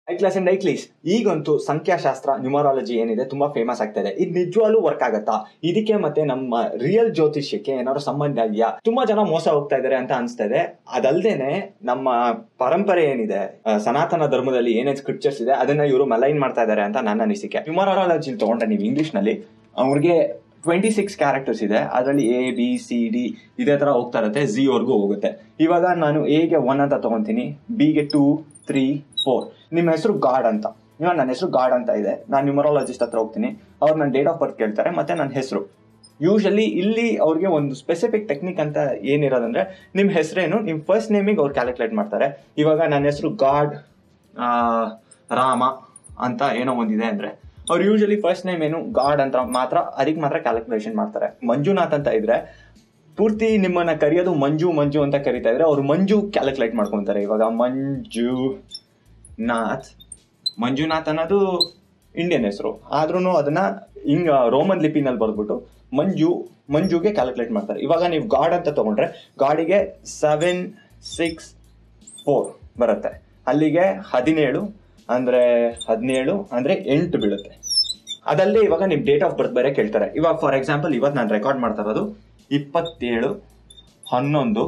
ಐಕ್ಲಾಸ್ and ಐಕ್ಲೀಸ್ ಈಗಂತೂ ಸಂಖ್ಯಾಶಾಸ್ತ್ರ numerology ಏನಿದೆ ತುಂಬಾ ಫೇಮಸ್ ಆಗ್ತಾ ಇದೆ ಇದು ನಿಜವಾಗ್ಲೂ ವರ್ಕ್ ಆಗತ್ತಾ ಇದಕ್ಕೆ ಮತ್ತೆ ನಮ್ಮ ರಿಯಲ್ ಜ್ಯೋತಿಷ್ಯಕ್ಕೆ ಏನಾದ್ರು ಸಂಬಂಧ ಇದೆಯಾ ತುಂಬಾ ಜನ ಮೋಸ ಹೋಗ್ತಾ ಇದಾರೆ ಅಂತ ಅನ್ಸ್ತಾ ಇದೆ ಅದಲ್ದೇನೆ ನಮ್ಮ ಪರಂಪರೆ ಏನಿದೆ ಆ, ಸನಾತನ ಧರ್ಮದಲ್ಲಿ ಏನೇನ್ ಸ್ಕ್ರಿಪ್ಚರ್ಸ್ ಇದೆ ಅದನ್ನ ಇವರು ಮಲೈನ್ ಮಾಡ್ತಾ ಇದಾರೆ ಅಂತ ನನ್ನ ಅನಿಸಿಕೆ ನ್ಯೂಮರಾಲಜಿ ತಗೊಂಡ್ರೆ ನೀವು ಇಂಗ್ಲಿಷ್ ನಲ್ಲಿ ಅವ್ರಿಗೆ ಟ್ವೆಂಟಿ ಸಿಕ್ಸ್ ಕ್ಯಾರೆಕ್ಟರ್ಸ್ ಇದೆ ಅದರಲ್ಲಿ ಎ ಬಿ ಸಿ ಡಿ ಇದೇ ತರ ಹೋಗ್ತಾ ಇರುತ್ತೆ ಝಿ ವರ್ಗೂ ಹೋಗುತ್ತೆ ಇವಾಗ ನಾನು ಎಗೆ ಒನ್ ಅಂತ ತಗೊಂತೀನಿ ಬಿಗೆ ಟೂ ತ್ರೀ ಫೋರ್ ನಿಮ್ಮ ಹೆಸರು ಗಾಡ್ ಅಂತ ಇವಾಗ ನನ್ನ ಹೆಸರು ಗಾಡ್ ಅಂತ ಇದೆ ನಾನು ನ್ಯೂಮರಾಲಜಿಸ್ಟ್ ಹತ್ರ ಹೋಗ್ತೀನಿ ಅವ್ರು ನನ್ನ ಡೇಟ್ ಆಫ್ ಬರ್ತ್ ಕೇಳ್ತಾರೆ ಮತ್ತೆ ನನ್ನ ಹೆಸರು ಯೂಶಲಿ ಇಲ್ಲಿ ಅವ್ರಿಗೆ ಒಂದು ಸ್ಪೆಸಿಫಿಕ್ ಟೆಕ್ನಿಕ್ ಅಂತ ಏನಿರೋದಂದ್ರೆ ನಿಮ್ಮ ಹೆಸರೇನು ನಿಮ್ಮ ಫಸ್ಟ್ ನೇಮಿಗೆ ಅವ್ರು ಕ್ಯಾಲ್ಕುಲೇಟ್ ಮಾಡ್ತಾರೆ ಇವಾಗ ನನ್ನ ಹೆಸರು ಗಾಡ್ ರಾಮ ಅಂತ ಏನೋ ಒಂದಿದೆ ಅಂದ್ರೆ ಅವ್ರು ಯೂಶಲಿ ಫಸ್ಟ್ ನೇಮ್ ಏನು ಗಾಡ್ ಅಂತ ಮಾತ್ರ ಅದಕ್ಕೆ ಮಾತ್ರ ಕ್ಯಾಲ್ಕುಲೇಷನ್ ಮಾಡ್ತಾರೆ ಮಂಜುನಾಥ್ ಅಂತ ಇದ್ರೆ ಪೂರ್ತಿ ನಿಮ್ಮನ್ನ ಕರೆಯೋದು ಮಂಜು ಮಂಜು ಅಂತ ಕರಿತಾ ಇದ್ರೆ ಅವ್ರು ಮಂಜು ಕ್ಯಾಲ್ಕುಲೇಟ್ ಮಾಡ್ಕೊಂತಾರೆ ಇವಾಗ ಮಂಜು ನಾಥ್ ಮಂಜುನಾಥ್ ಅನ್ನೋದು ಇಂಡಿಯನ್ ಹೆಸರು ಆದ್ರೂ ಅದನ್ನ ಹಿಂಗ ರೋಮನ್ ಲಿಪಿನಲ್ಲಿ ಬರ್ದ್ಬಿಟ್ಟು ಮಂಜು ಮಂಜುಗೆ ಕ್ಯಾಲ್ಕುಲೇಟ್ ಮಾಡ್ತಾರೆ ಇವಾಗ ನೀವು ಗಾಡ್ ಅಂತ ತಗೊಂಡ್ರೆ ಗಾಡಿಗೆ ಸೆವೆನ್ ಸಿಕ್ಸ್ ಫೋರ್ ಬರುತ್ತೆ ಅಲ್ಲಿಗೆ ಹದಿನೇಳು ಅಂದ್ರೆ ಹದಿನೇಳು ಅಂದ್ರೆ ಎಂಟು ಬೀಳುತ್ತೆ ಅದಲ್ಲದೆ ಇವಾಗ ನಿಮ್ ಡೇಟ್ ಆಫ್ ಬರ್ತ್ ಬೇರೆ ಕೇಳ್ತಾರೆ ಇವಾಗ ಫಾರ್ ಎಕ್ಸಾಂಪಲ್ ಇವತ್ತು ನಾನು ರೆಕಾರ್ಡ್ ಮಾಡ್ತಾ ಇರೋದು ಇಪ್ಪತ್ತೇಳು ಹನ್ನೊಂದು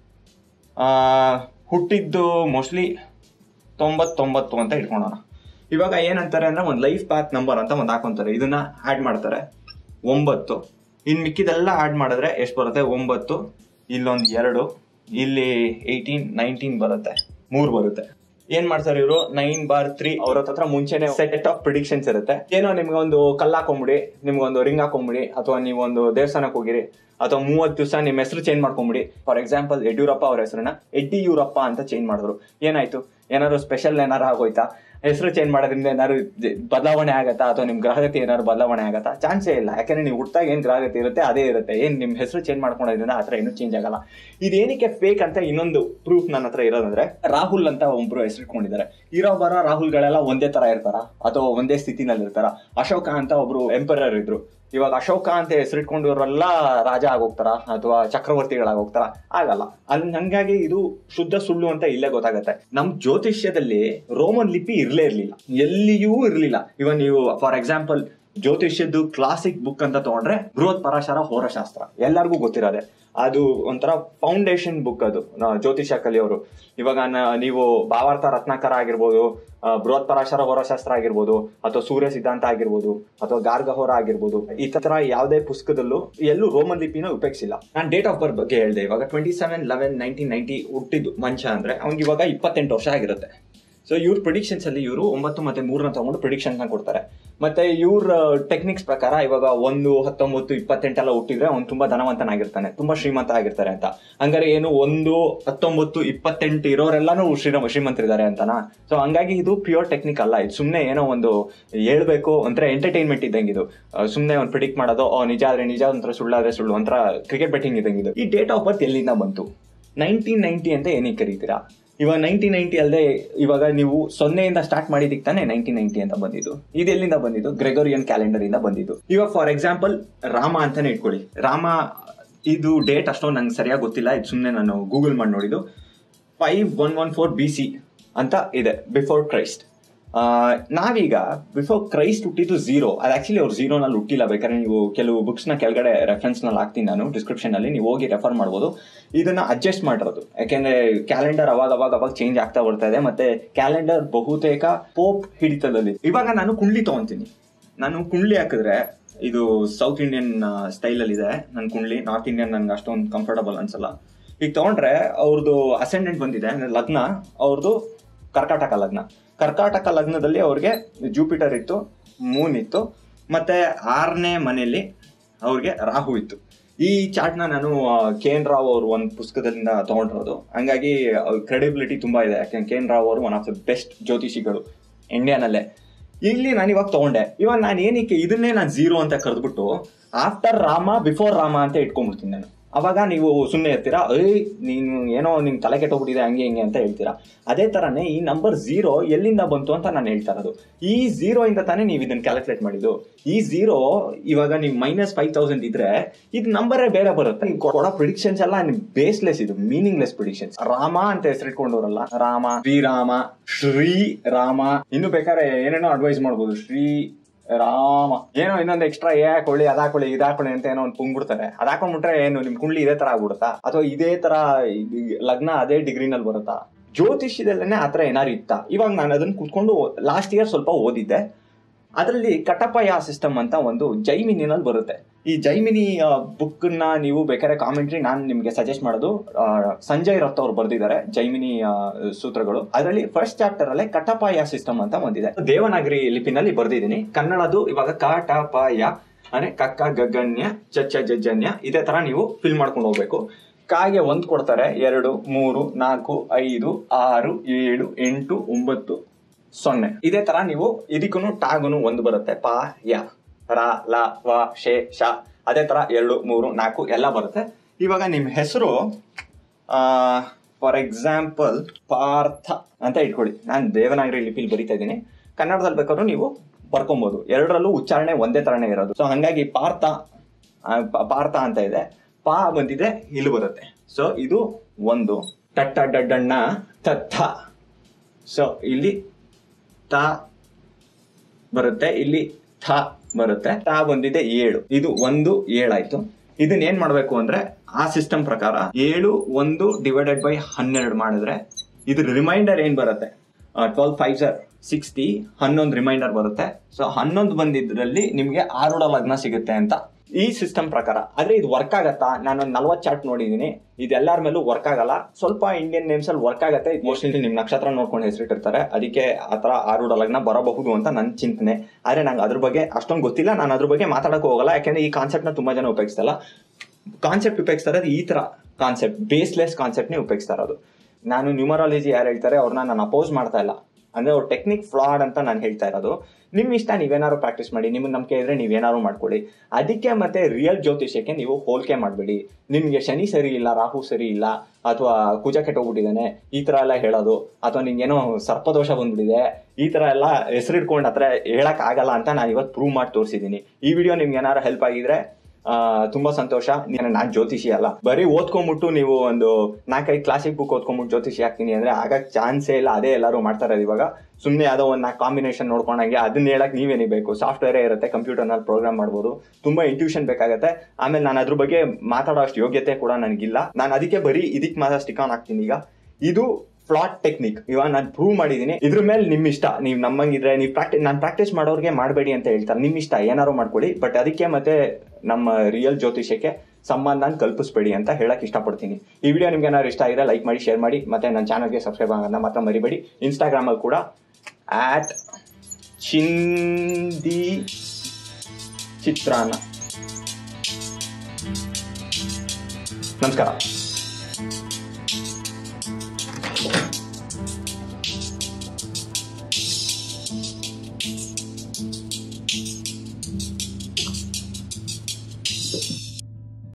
ಆ, ಹುಟ್ಟಿದ್ದು ಮೋಸ್ಟ್ಲಿ ತೊಂಬತ್ತೊಂಬತ್ತು ಅಂತ ಇಟ್ಕೊಳ್ಳೋಣ ಇವಾಗ ಏನಂತಾರೆ ಅಂದ್ರೆ ಒಂದು ಲೈಫ್ ಪಾತ್ ನಂಬರ್ ಅಂತ ಒಂದು ಹಾಕೊಂತಾರೆ ಇದನ್ನ ಆಡ್ ಮಾಡ್ತಾರೆ ಒಂಬತ್ತು ಇನ್ ಮಿಕ್ಕಿದೆಲ್ಲ ಆಡ್ ಮಾಡಿದ್ರೆ ಎಷ್ಟು ಬರುತ್ತೆ ಒಂಬತ್ತು ಇಲ್ಲೊಂದು ಎರಡು ಇಲ್ಲಿ ಏಯ್ಟೀನ್ ನೈನ್ಟೀನ್ ಬರುತ್ತೆ ಮೂರು ಬರುತ್ತೆ ಏನ್ ಮಾಡ್ತಾರೆ ಇವರು ನೈನ್ ಬಾರ್ ತ್ರೀ ಅವ್ರ ಹತ್ರ ಮುಂಚೆನೆ ಸೆಟ್ ಆಫ್ ಪ್ರಿಡಿಕ್ಷನ್ಸ್ ಇರುತ್ತೆ ಏನೋ ನಿಮ್ಗೆ ಒಂದು ಕಲ್ಲು ಹಾಕೊಂಬಿಡಿ ನಿಮ್ಗೊಂದು ರಿಂಗ್ ಹಾಕೊಂಬಿಡಿ ಅಥವಾ ನೀವೊಂದು ದೇವಸ್ಥಾನಕ್ಕೆ ಹೋಗಿರಿ ಅಥವಾ ಮೂವತ್ತು ದಿವಸ ನಿಮ್ಮ ಹೆಸರು ಚೇಂಜ್ ಮಾಡ್ಕೊಂಬಿಡಿ ಫಾರ್ ಎಕ್ಸಾಂಪಲ್ ಯಡಿಯೂರಪ್ಪ ಅವ್ರ ಹೆಸರನ್ನ ಯಡಿಯೂರಪ್ಪ ಅಂತ ಚೇಂಜ್ ಮಾಡಿದ್ರು ಏನಾಯ್ತು ಏನಾದ್ರು ಸ್ಪೆಷಲ್ ಏನಾರು ಆಗೋಯ್ತಾ ಹೆಸರು ಚೇಂಜ್ ಮಾಡೋದ್ರಿಂದ ಏನಾದ್ರು ಜ- ಬದಲಾವಣೆ ಆಗತ್ತಾ ಅಥವಾ ನಿಮ್ ಗ್ರಹಗತಿ ಏನಾದ್ರು ಬದಲಾವಣೆ ಆಗತ್ತಾ ಚಾನ್ಸೇ ಇಲ್ಲ ಯಾಕಂದ್ರೆ ನೀವು ಹುಟ್ಟಾಗ ಏನ್ ಗ್ರಹಗತಿ ಇರುತ್ತೆ ಅದೇ ಇರುತ್ತೆ ಏನ್ ನಿಮ್ ಹೆಸರು ಚೇಂಜ್ ಮಾಡ್ಕೊಳೋದ್ರಿಂದ ಆ ಥರ ಏನು ಚೇಂಜ್ ಆಗಲ್ಲ ಇದೇನಕ್ಕೆ ಫೇಕ್ ಅಂತ ಇನ್ನೊಂದು ಪ್ರೂಫ್ ನನ್ನ ಹತ್ರ ಇರೋದಂದ್ರೆ ರಾಹುಲ್ ಅಂತ ಒಬ್ರು ಹೆಸರು ಇಟ್ಕೊಂಡಿದ್ದಾರೆ ಇರೋ ಬರೋ ರಾಹುಲ್ಗಳೆಲ್ಲ ಒಂದೇ ತರ ಇರ್ತಾರ ಅಥವಾ ಒಂದೇ ಸ್ಥಿತಿನಲ್ಲಿ ಇರ್ತಾರ ಅಶೋಕ ಅಂತ ಒಬ್ರು ಎಂಪರರ್ ಇದ್ರು ಇವಾಗ ಅಶೋಕ ಅಂತ ಹೆಸರಿಟ್ಕೊಂಡಿರೋರೆಲ್ಲ ರಾಜ ಆಗೋಗ್ತಾರ ಅಥವಾ ಚಕ್ರವರ್ತಿಗಳಾಗೋಗ್ತಾರ ಆಗಲ್ಲ ಅಲ್ಲಿ ಹಂಗಾಗಿ ಇದು ಶುದ್ಧ ಸುಳ್ಳು ಅಂತ ಇಲ್ಲೇ ಗೊತ್ತಾಗತ್ತೆ ನಮ್ ಜ್ಯೋತಿಷ್ಯದಲ್ಲಿ ರೋಮನ್ ಲಿಪಿ ಇರ್ಲೇ ಇರ್ಲಿಲ್ಲ ಎಲ್ಲಿಯೂ ಇರ್ಲಿಲ್ಲ ಇವಾಗ ನೀವು ಫಾರ್ ಎಕ್ಸಾಂಪಲ್ ಜ್ಯೋತಿಷ್ಯದ್ದು ಕ್ಲಾಸಿಕ್ ಬುಕ್ ಅಂತ ತಗೊಂಡ್ರೆ ಬೃಹತ್ ಪರಾಶರ ಹೋರಶಾಸ್ತ್ರ ಎಲ್ಲರಿಗೂ ಗೊತ್ತಿರೋದೆ ಅದು ಒಂಥರ ಫೌಂಡೇಶನ್ ಬುಕ್ ಅದು ನ- ಜ್ಯೋತಿಷ್ಯ ಕಲಿಯೋರು ಇವಾಗ ನ- ನೀವು ಭಾವಾರ್ಥ ರತ್ನಾಕರ ಆಗಿರ್ಬೋದು ಆ, ಬೃಹತ್ ಪರಾಶರ ಹೋರಶಾಸ್ತ್ರ ಆಗಿರ್ಬೋದು ಅಥವಾ ಸೂರ್ಯ ಸಿದ್ಧಾಂತ ಆಗಿರ್ಬೋದು ಅಥವಾ ಗಾರ್ಗಹೋರ ಆಗಿರ್ಬೋದು ಈ ತರ ಯಾವುದೇ ಪುಸ್ತಕದಲ್ಲೂ ಎಲ್ಲೂ ರೋಮನ್ ಲಿಪಿನ ಉಪಯೋಗಿಸಿಲ್ಲ ನಾನು ಡೇಟ್ ಆಫ್ ಬರ್ತ್ ಬಗ್ಗೆ ಹೇಳಿದೆ ಇವಾಗ twenty seven eleven nineteen ninety ಹುಟ್ಟಿದ್ದು ಮಂಚ ಅಂದ್ರೆ ಅವ್ನಿಗೆ ಇವಾಗ ಇಪ್ಪತ್ತೆಂಟು ವರ್ಷ ಆಗಿರುತ್ತೆ ಸೊ ಇವ್ರ ಪ್ರಿಡಿಕ್ಷನ್ಸ್ ಅಲ್ಲಿ ಇವರು ಒಂಬತ್ತು ಮತ್ತೆ ಮೂರನ್ನ ತಗೊಂಡು ಪ್ರಿಡಿಕ್ಷನ್ ಕೊಡ್ತಾರೆ ಮತ್ತೆ ಇವ್ರ ಟೆಕ್ನಿಕ್ಸ್ ಪ್ರಕಾರ ಇವಾಗ ಒಂದು ಹತ್ತೊಂಬತ್ತು ಇಪ್ಪತ್ತೆಂಟೆಲ್ಲ ಹುಟ್ಟಿದ್ರೆ ಅವ್ನು ತುಂಬಾ ಧನವಂತನಾಗಿರ್ತಾನೆ ತುಂಬಾ ಶ್ರೀಮಂತ ಆಗಿರ್ತಾರೆ ಅಂತ ಹಂಗಾರೆ ಏನು ಒಂದು ಹತ್ತೊಂಬತ್ತು ಇಪ್ಪತ್ತೆಂಟು ಇರೋರೆಲ್ಲಾನು ಶ್ರೀರಾಮ ಶ್ರೀಮಂತರಿದ್ದಾರೆ ಅಂತನಾ ಸೊ ಹಂಗಾಗಿ ಇದು ಪ್ಯೂರ್ ಟೆಕ್ನಿಕ್ ಅಲ್ಲ ಇದು ಸುಮ್ಮನೆ ಏನೋ ಒಂದು ಹೇಳ್ಬೇಕು ಒಂಥರ ಎಂಟರ್ಟೈನ್ಮೆಂಟ್ ಇದ್ದಂಗೆ ಇದು ಸುಮ್ಮನೆ ಒಂದು ಪ್ರಿಡಿಕ್ಟ್ ಮಾಡೋದು ಓ ನಿಜ ಆದ್ರೆ ನಿಜ ಒಂಥರ ಸುಳ್ಳಾದ್ರೆ ಸುಳ್ಳು ಒಂಥರ ಕ್ರಿಕೆಟ್ ಬೆಟ್ಟಿಂಗ್ ಇದ್ದಂಗೆ ಇದು ಈ ಡೇಟ್ ಆಫ್ ಬರ್ತ್ ಎಲ್ಲಿಂದ ಬಂತು ನೈನ್ಟೀನ್ ನೈನ್ಟಿ ಅಂತ ಏನಕ್ಕೆ ಕರೀತೀರಾ ಇವಾಗ ನೈನ್ಟೀನ್ ನೈನ್ಟಿ ಅಲ್ಲದೆ ಇವಾಗ ನೀವು ಸೊನ್ನೆಯಿಂದ ಸ್ಟಾರ್ಟ್ ಮಾಡಿದಕ್ಕೆ ತಾನೇ ನೈನ್ಟೀನ್ ನೈನ್ಟಿ ಅಂತ ಬಂದಿದ್ದು ಇದು ಎಲ್ಲಿಂದ ಬಂದಿದ್ದು ಗ್ರೆಗೋರಿಯನ್ ಕ್ಯಾಲೆಂಡರ್ ಇಂದ ಬಂದಿದ್ದು ಇವಾಗ ಫಾರ್ ಎಕ್ಸಾಂಪಲ್ ರಾಮ ಅಂತಾನೆ ಇಟ್ಕೊಳ್ಳಿ ರಾಮ ಇದು ಡೇಟ್ ಅಷ್ಟೊಂದು ನಂಗೆ ಸರಿಯಾಗಿ ಗೊತ್ತಿಲ್ಲ ಇದು ಸುಮ್ಮನೆ ನಾನು ಗೂಗಲ್ ಮಾಡಿ ನೋಡಿದ್ದು five one one four B C ಅಂತ ಇದೆ ಬಿಫೋರ್ ಕ್ರೈಸ್ಟ್ ಆ, ನಾವೀಗ ಬಿಫೋರ್ ಕ್ರೈಸ್ಟ್ ಹುಟ್ಟಿದ್ದು ಝೀರೋ ಅದು ಆಕ್ಚುಲಿ ಅವ್ರು ಝೀರೋನಲ್ಲಿ ಹುಟ್ಟಿಲ್ಲ ಬೇಕಾದ್ರೆ ನೀವು ಕೆಲವು ಬುಕ್ಸ್ನ ಕೆಳಗಡೆ ರೆಫರೆನ್ಸ್ನಲ್ಲಿ ಹಾಕ್ತೀನಿ ನಾನು ಡಿಸ್ಕ್ರಿಪ್ಷನ್ ಅಲ್ಲಿ ನೀವು ಹೋಗಿ ರೆಫರ್ ಮಾಡ್ಬೋದು ಇದನ್ನ ಅಡ್ಜಸ್ಟ್ ಮಾಡಿರೋದು ಯಾಕೆಂದ್ರೆ ಕ್ಯಾಲೆಂಡರ್ ಅವಾಗ ಅವಾಗ ಅವಾಗ ಚೇಂಜ್ ಆಗ್ತಾ ಬರ್ತಾ ಇದೆ ಮತ್ತೆ ಕ್ಯಾಲೆಂಡರ್ ಬಹುತೇಕ ಪೋಪ್ ಹಿಡಿತದಲ್ಲಿ ಇವಾಗ ನಾನು ಕುಂಡ್ಲಿ ತಗೊಂತೀನಿ ನಾನು ಕುಂಡ್ಲಿ ಹಾಕಿದ್ರೆ ಇದು ಸೌತ್ ಇಂಡಿಯನ್ ಸ್ಟೈಲ್ ಅಲ್ಲಿ ಇದೆ ನನ್ನ ಕುಂಡ್ಲಿ ನಾರ್ತ್ ಇಂಡಿಯನ್ ನನ್ಗೆ ಅಷ್ಟೊಂದು ಕಂಫರ್ಟಬಲ್ ಅನ್ಸಲ್ಲ ಈಗ ತಗೊಂಡ್ರೆ ಅವ್ರದ್ದು ಅಸೆಂಡೆಂಟ್ ಬಂದಿದೆ ಅಂದ್ರೆ ಲಗ್ನ ಅವ್ರದ್ದು ಕರ್ಕಾಟಕ ಲಗ್ನ ಕರ್ಕಾಟಕ ಲಗ್ನದಲ್ಲಿ ಅವ್ರಿಗೆ ಜೂಪಿಟರ್ ಇತ್ತು ಮೂನ್ ಇತ್ತು ಮತ್ತೆ ಆರನೇ ಮನೆಯಲ್ಲಿ ಅವ್ರಿಗೆ ರಾಹು ಇತ್ತು ಈ ಚಾರ್ಟ್ನ ನಾನು ಕೆ ಎನ್ ರಾವ್ ಅವರು ಒಂದು ಪುಸ್ತಕದಿಂದ ತಗೊಂಡಿರೋದು ಹಂಗಾಗಿ ಕ್ರೆಡಿಬಿಲಿಟಿ ತುಂಬಾ ಇದೆ ಯಾಕೆಂದ್ರೆ ಕೆ ಎನ್ ರಾವ್ ಅವರು ಒನ್ ಆಫ್ ದ ಬೆಸ್ಟ್ ಜ್ಯೋತಿಷಿಗಳು ಇಂಡಿಯಾನಲ್ಲೇ ಇಲ್ಲಿ ನಾನು ಇವಾಗ ತಗೊಂಡೆ ಇವಾಗ ನಾನು ಏನಕ್ಕೆ ಇದನ್ನೇ ನಾನು ಝೀರೋ ಅಂತ ಕರೆದ್ಬಿಟ್ಟು ಆಫ್ಟರ್ ರಾಮ ಬಿಫೋರ್ ರಾಮ ಅಂತ ಇಟ್ಕೊಂಡ್ಬಿಡ್ತೀನಿ ನಾನು ಅವಾಗ ನೀವು ಸುಮ್ಮನೆ ಇರ್ತೀರಾ ಏಯ್ ನೀನು ಏನೋ ನಿಂಗೆ ತಲೆ ಕೆಟ್ಟೋಗ್ಬಿಟ್ಟಿದೆ ಹಂಗೆ ಹಿಂಗೆ ಅಂತ ಹೇಳ್ತೀರಾ ಅದೇ ಥರನೇ ಈ ನಂಬರ್ ಝೀರೋ ಎಲ್ಲಿಂದ ಬಂತು ಅಂತ ನಾನು ಹೇಳ್ತಾ ಇರೋದು ಈ ಝೀರೋ ಇಂದ ತಾನೇ ನೀವು ಇದನ್ನ ಕ್ಯಾಲ್ಕುಲೇಟ್ ಮಾಡಿದ್ದು ಈ ಝೀರೋ ಇವಾಗ ನೀವು ಮೈನಸ್ ಫೈವ್ ತೌಸಂಡ್ ಇದ್ರೆ ಇದು ನಂಬರೇ ಬೇರೆ ಬರುತ್ತೆ ನೀವು ಕೊಡೋ ಪ್ರಿಡಿಕ್ಷನ್ಸ್ ಎಲ್ಲ ಬೇಸ್ಲೆಸ್ ಇದು ಮೀನಿಂಗ್ಲೆಸ್ ಪ್ರಿಡಿಕ್ಷನ್ಸ್ ರಾಮ ಅಂತ ಹೆಸರಿಟ್ಕೊಂಡವ್ರಲ್ಲ ರಾಮ ಶ್ರೀರಾಮ ಶ್ರೀ ರಾಮ ಇನ್ನು ಬೇಕಾದ್ರೆ ಏನೇನೋ ಅಡ್ವೈಸ್ ಮಾಡ್ಬೋದು ಶ್ರೀ ರಾಮ ಏನೋ ಇನ್ನೊಂದು ಎಕ್ಸ್ಟ್ರಾ ಏ ಹಾಕೊಳ್ಳಿ ಅದ್ ಹಾಕೊಳ್ಳಿ ಇದ್ ಹಾಕೊಳ್ಳಿ ಅಂತ ಏನೋ ಒಂದು ಪುಂಗ್ಬಿಡ್ತಾರೆ ಅದ್ ಹಾಕೊಂಡ್ಬಿಟ್ರೆ ಏನು ನಿಮ್ ಕುಂಡ್ಲಿ ಇದೇ ತರ ಆಗ್ಬಿಡುತ್ತಾ ಅಥವಾ ಇದೇ ತರ ಇದ್- ಲಗ್ನ ಅದೇ ಡಿಗ್ರಿನಲ್ಲಿ ಬರುತ್ತಾ ಜ್ಯೋತಿಷ್ಯದಲ್ಲೇನೆ ಆತರ ಏನಾರು ಇತ್ತ ಇವಾಗ ನಾನು ಅದನ್ನ ಕುತ್ಕೊಂಡು ಲಾಸ್ಟ್ ಇಯರ್ ಸ್ವಲ್ಪ ಓದಿದ್ದೆ ಅದರಲ್ಲಿ ಕಟಪಯ ಸಿಸ್ಟಮ್ ಅಂತ ಒಂದು ಜೈಮಿನಿನಲ್ಲಿ ಬರುತ್ತೆ ಈ ಜೈಮಿನಿ ಬುಕ್ ನ ನೀವು ಬೇಕಾದ್ರೆ ಕಾಮೆಂಟ್ರಿ ನಾನು ನಿಮ್ಗೆ ಸಜೆಸ್ಟ್ ಮಾಡೋದು ಆ, ಸಂಜಯ್ ರತ್ ಅವ್ರು ಬರೆದಿದ್ದಾರೆ ಜೈಮಿನಿ ಆ, ಸೂತ್ರಗಳು ಅದರಲ್ಲಿ ಫಸ್ಟ್ ಚಾಪ್ಟರ್ ಅಲ್ಲೇ ಕಟಪಾಯ ಸಿಸ್ಟಮ್ ಅಂತ ಒಂದಿದೆ ದೇವನಾಗರಿ ಲಿಪಿನಲ್ಲಿ ಬರೆದಿದ್ದೀನಿ ಕನ್ನಡದು ಇವಾಗ ಕಟಪಾಯ ಅಂದ್ರೆ ಕಕ್ಕ ಗಗನ್ಯ ಚಚ್ಚ ಜಜ್ಜನ್ಯ ಇದೇ ತರ ನೀವು ಫಿಲ್ ಮಾಡ್ಕೊಂಡು ಹೋಗ್ಬೇಕು ಕಾಗೆ ಒಂದ್ ಕೊಡ್ತಾರೆ ಎರಡು ಮೂರು ನಾಲ್ಕು ಐದು ಆರು ಏಳು ಎಂಟು ಒಂಬತ್ತು ಸೊನ್ನೆ ಇದೇ ತರ ನೀವು ಇದಕ್ಕೂ ಟಾಗುನು ಒಂದು ಬರುತ್ತೆ ಪ ಯ ರ ಲ ವ ಶೇ ಶ ಅದೇ ತರ ಎರಡು ಮೂರು ನಾಲ್ಕು ಎಲ್ಲ ಬರುತ್ತೆ ಇವಾಗ ನಿಮ್ಮ ಹೆಸರು ಫಾರ್ ಎಕ್ಸಾಂಪಲ್ ಪಾರ್ಥ ಅಂತ ಇಟ್ಕೊಳ್ಳಿ ನಾನು ದೇವನಾಗರಿ ಲಿಪಿಲಿ ಬರಿತಾ ಇದ್ದೀನಿ ಕನ್ನಡದಲ್ಲಿ ಬೇಕಾದ್ರೂ ನೀವು ಬರ್ಕೊಬೋದು ಎರಡರಲ್ಲೂ ಉಚ್ಚಾರಣೆ ಒಂದೇ ತರನೇ ಇರೋದು ಸೊ ಹಂಗಾಗಿ ಪಾರ್ಥ ಆ, ಪ- ಪಾರ್ಥ ಅಂತ ಇದೆ ಪಾ ಬಂದಿದೆ ಇಲ್ಲಿ ಬರುತ್ತೆ ಸೊ ಇದು ಒಂದು ಟಟ್ಟ ಡಡ್ಡಣ್ಣ ತತ್ತ ಸೊ ಇಲ್ಲಿ ತ ಬರುತ್ತೆ ಇಲ್ಲಿ ಥ ಬರುತ್ತೆ ತ ಬಂದಿದೆ ಏಳು ಇದು ಒಂದು ಏಳಾಯ್ತು ಇದನ್ನ ಏನ್ ಮಾಡ್ಬೇಕು ಅಂದ್ರೆ ಆ ಸಿಸ್ಟಮ್ ಪ್ರಕಾರ ಏಳು ಒಂದು ಡಿವೈಡೆಡ್ ಬೈ ಹನ್ನೆರಡು ಮಾಡಿದ್ರೆ ಇದ್ರ ರಿಮೈಂಡರ್ ಏನ್ ಬರುತ್ತೆ ಟ್ವೆಲ್ ಫೈವ್ ಸರ್ ಸಿಕ್ಸ್ಟಿ ಹನ್ನೊಂದು ರಿಮೈಂಡರ್ ಬರುತ್ತೆ ಸೊ ಹನ್ನೊಂದು ಬಂದಿದ್ರಲ್ಲಿ ನಿಮ್ಗೆ ಆರುಡ ಲಗ್ನ ಸಿಗುತ್ತೆ ಅಂತ ಈ ಸಿಸ್ಟಮ್ ಪ್ರಕಾರ ಆದ್ರೆ ಇದು ವರ್ಕ್ ಆಗತ್ತಾ ನಾನು ನಲ್ವತ್ತು ಚಾರ್ಟ್ ನೋಡಿದೀನಿ ಇದೆಲ್ಲರ ಮೇಲೂ ವರ್ಕ್ ಆಗಲ್ಲ ಸ್ವಲ್ಪ ಇಂಡಿಯನ್ ನೇಮ್ಸ್ ಅಲ್ಲಿ ವರ್ಕ್ ಆಗತ್ತೆ ಮೋಸ್ಟ್ಲಿ ನಿಮ್ ನಕ್ಷತ್ರ ನೋಡ್ಕೊಂಡು ಹೆಸರಿಟ್ಟಿರ್ತಾರೆ ಅದಕ್ಕೆ ಆತರ ಆರುಡ ಲಗ್ನ ಬರಬಹುದು ಅಂತ ನನ್ನ ಚಿಂತನೆ ಆದ್ರೆ ನಂಗೆ ಅದ್ರ ಬಗ್ಗೆ ಅಷ್ಟೊಂದು ಗೊತ್ತಿಲ್ಲ ನಾನು ಅದ್ರ ಬಗ್ಗೆ ಮಾತಾಡಕ್ ಹೋಗಲ್ಲ ಯಾಕಂದ್ರೆ ಈ ಕಾನ್ಸೆಪ್ಟ್ ನ ತುಂಬಾ ಜನ ಉಪಯೋಗಿಸ್ತಲ್ಲ ಕಾನ್ಸೆಪ್ಟ್ ಉಪಯೋಗಿಸ್ತಾ ಇರೋದು ಈ ತರ ಕಾನ್ಸೆಪ್ಟ್ ಬೇಸ್ಲೆಸ್ ಕಾನ್ಸೆಪ್ಟ್ ನೇ ಉಪಯೋಗಿಸ್ತಾ ಇರೋದು ನಾನು ನ್ಯೂಮರಾಲಜಿ ಯಾರು ಹೇಳ್ತಾರೆ ಅವ್ರನ್ನ ನಾನು ಅಪೋಸ್ ಮಾಡ್ತಾ ಇಲ್ಲ ಅಂದ್ರೆ ಅವ್ರ ಟೆಕ್ನಿಕ್ ಫ್ಲಾಡ್ ಅಂತ ನಾನು ಹೇಳ್ತಾ ಇರೋದು ನಿಮ್ ಇಷ್ಟ ನೀವೇನಾದ್ರು ಪ್ರಾಕ್ಟೀಸ್ ಮಾಡಿ ನಿಮ್ಗೆ ನಂಬಿಕೆ ಇದ್ರೆ ನೀವೇನಾದ್ರು ಮಾಡ್ಕೊಳ್ಳಿ ಅದಕ್ಕೆ ಮತ್ತೆ ರಿಯಲ್ ಜ್ಯೋತಿಷ್ಯಕ್ಕೆ ನೀವು ಹೋಲಿಕೆ ಮಾಡಬೇಡಿ ನಿಮ್ಗೆ ಶನಿ ಸರಿ ಇಲ್ಲ ರಾಹು ಸರಿ ಇಲ್ಲ ಅಥವಾ ಕುಜ ಕೆಟ್ಟೋಗ್ಬಿಟ್ಟಿದ್ದಾನೆ ಈ ತರ ಎಲ್ಲ ಹೇಳೋದು ಅಥವಾ ನಿಂಗೇನೋ ಸರ್ಪದೋಷ ಬಂದ್ಬಿಟ್ಟಿದೆ ಈ ತರ ಎಲ್ಲ ಹೆಸರಿಟ್ಕೊಂಡು ಹತ್ರ ಹೇಳಕ್ ಆಗಲ್ಲ ಅಂತ ನಾನು ಇವತ್ತು ಪ್ರೂವ್ ಮಾಡಿ ತೋರಿಸಿದ್ದೀನಿ ಈ ವಿಡಿಯೋ ನಿಮ್ಗೆ ಏನಾದ್ರು ಹೆಲ್ಪ್ ಆಗಿದ್ರೆ ಆ, ತುಂಬಾ ಸಂತೋಷ ನಾನ್ ಜ್ಯೋತಿಷಿ ಅಲ್ಲ ಬರೀ ಓದ್ಕೊಂಡ್ಬಿಟ್ಟು ನೀವು ಒಂದು ನಾಲ್ಕೈದು ಕ್ಲಾಸಿಕ್ ಬುಕ್ ಓದ್ಕೊಂಡ್ಬಿಟ್ಟು ಜ್ಯೋತಿಷಿ ಆಗ್ತೀನಿ ಅಂದ್ರೆ ಆಗಕ್ ಚಾನ್ಸೇ ಇಲ್ಲ ಅದೇ ಎಲ್ಲರೂ ಮಾಡ್ತಾ ಇರೋದು ಇವಾಗ ಸುಮ್ಮನೆ ಯಾವುದೋ ಒಂದು ನಾಲ್ಕು ಕಾಂಬಿನೇಷನ್ ನೋಡ್ಕೊಂಡಂಗೆ ಅದನ್ನ ಹೇಳಕ್ ನೀವೇನೇ ಬೇಕು ಸಾಫ್ಟ್ವೇರೇ ಇರುತ್ತೆ ಕಂಪ್ಯೂಟರ್ನಲ್ಲಿ ಪ್ರೋಗ್ರಾಮ್ ಮಾಡ್ಬೋದು ತುಂಬಾ ಇಂಟ್ಯೂಷನ್ ಬೇಕಾಗತ್ತೆ ಆಮೇಲೆ ನಾನು ಅದ್ರ ಬಗ್ಗೆ ಮಾತಾಡೋ ಅಷ್ಟು ಯೋಗ್ಯತೆ ಕೂಡ ನನಗಿಲ್ಲ ನಾನು ಅದಕ್ಕೆ ಬರೀ ಇದಕ್ಕೆ ಮಾತ್ರ ಸ್ಟಿಕ್ ಆನ್ ಆಗ್ತೀನಿ ಈಗ ಇದು ಫ್ಲಾಟ್ ಟೆಕ್ನಿಕ್ ಇವಾಗ ನಾನು ಪ್ರೂವ್ ಮಾಡಿದೀನಿ ಇದ್ರ ಮೇಲೆ ನಿಮ್ ಇಷ್ಟ ನೀವು ನಮ್ಮಂಗಿದ್ರೆ ನೀವು ಪ್ರಾಕ್ಟೀಸ್ ನಾನು ಪ್ರಾಕ್ಟೀಸ್ ಮಾಡೋರಿಗೆ ಮಾಡಬೇಡಿ ಅಂತ ಹೇಳ್ತಾರೆ ನಿಮ್ ಇಷ್ಟ ಏನಾರು ಮಾಡ್ಕೊಳ್ಳಿ ಬಟ್ ಅದಕ್ಕೆ ಮತ್ತೆ ನಮ್ಮ ರಿಯಲ್ ಜ್ಯೋತಿಷ್ಯಕ್ಕೆ ಸಂಬಂಧ ಕಲ್ಪಿಸ್ಬೇಡಿ ಅಂತ ಹೇಳಕ್ ಇಷ್ಟಪಡ್ತೀನಿ ಈ ವಿಡಿಯೋ ನಿಮ್ಗೆ ಏನಾದ್ರು ಇಷ್ಟ ಆಗಿದ್ರೆ ಲೈಕ್ ಮಾಡಿ ಶೇರ್ ಮಾಡಿ ಮತ್ತೆ ನನ್ನ ಚಾನಲ್ಗೆ ಸಬ್ಸ್ಕ್ರೈಬ್ ಆಗೋದನ್ನ ಮಾತ್ರ ಮರಿಬೇಡಿ ಇನ್ಸ್ಟಾಗ್ರಾಮಲ್ಲಿ ಕೂಡ ಆಟ್ ಚಿಂದಿ ಚಿತ್ರಾನ್ನ ನಮಸ್ಕಾರ